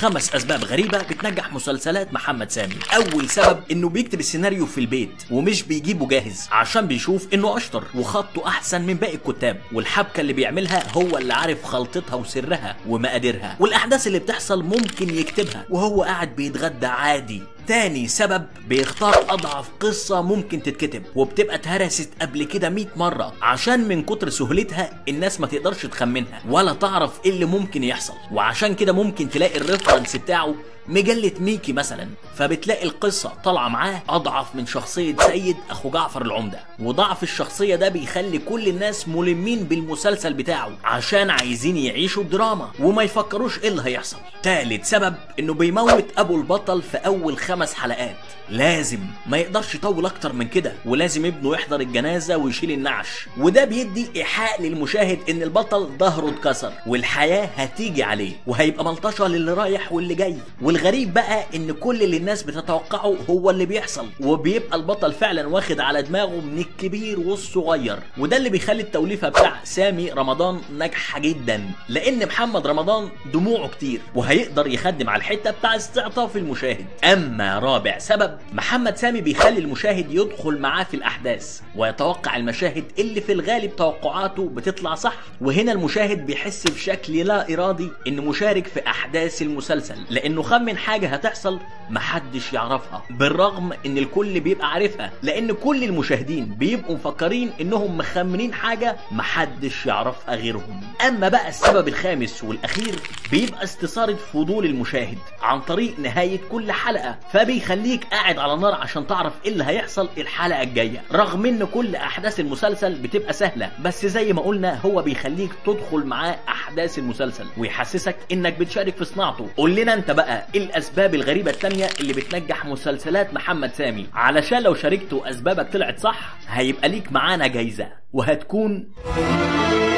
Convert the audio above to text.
خمس اسباب غريبه بتنجح مسلسلات محمد سامي اول سبب انه بيكتب السيناريو في البيت ومش بيجيبه جاهز عشان بيشوف انه اشطر وخطه احسن من باقي الكتاب والحبكه اللي بيعملها هو اللي عارف خلطتها وسرها ومقاديرها والاحداث اللي بتحصل ممكن يكتبها وهو قاعد بيتغدى عادي تاني سبب بيختار اضعف قصة ممكن تتكتب وبتبقى اتهرست قبل كده 100 مرة عشان من كتر سهولتها الناس ما تقدرش تخمنها ولا تعرف ايه اللي ممكن يحصل وعشان كده ممكن تلاقي الريفرنس بتاعه مجلة ميكي مثلا فبتلاقي القصة طالعة معاه أضعف من شخصية سيد أخو جعفر العمدة وضعف الشخصية ده بيخلي كل الناس ملمين بالمسلسل بتاعه عشان عايزين يعيشوا الدراما وما يفكروش ايه اللي هيحصل تالت سبب انه بيموت ابو البطل في اول خمس حلقات لازم ما يقدرش يطول اكتر من كده ولازم ابنه يحضر الجنازة ويشيل النعش وده بيدي ايحاء للمشاهد ان البطل ظهره اتكسر والحياة هتيجي عليه وهيبقى ملطشة للي رايح واللي جاي والغريب بقى ان كل اللي الناس بتتوقعه هو اللي بيحصل وبيبقى البطل فعلا واخد على دماغه من الكبير والصغير وده اللي بيخلي التوليفة بتاع سامي رمضان ناجحة جدا لان محمد رمضان دموعه كتير وهيقدر يخدم على الحتة بتاع استعطاف المشاهد اما رابع سبب محمد سامي بيخلي المشاهد يدخل معاه في الاحداث ويتوقع المشاهد اللي في الغالب توقعاته بتطلع صح وهنا المشاهد بيحس بشكل لا ارادي انه مشارك في احداث المسلسل لانه خمن حاجه هتحصل محدش يعرفها بالرغم ان الكل بيبقى عارفها لان كل المشاهدين بيبقوا مفكرين انهم مخمنين حاجه محدش يعرفها غيرهم اما بقى السبب الخامس والاخير بيبقى استثاره فضول المشاهد عن طريق نهايه كل حلقه فبيخليك قاعد على نار عشان تعرف ايه اللي هيحصل الحلقه الجايه رغم ان كل احداث المسلسل بتبقى سهله بس زي ما قلنا هو بيخليك تدخل معاه احداث المسلسل ويحسسك انك بتشارك في صناعته قول لنا انت بقى ايه الاسباب الغريبه التانية اللي بتنجح مسلسلات محمد سامي علشان لو شاركت واسبابك طلعت صح هيبقى ليك معانا جايزه وهتكون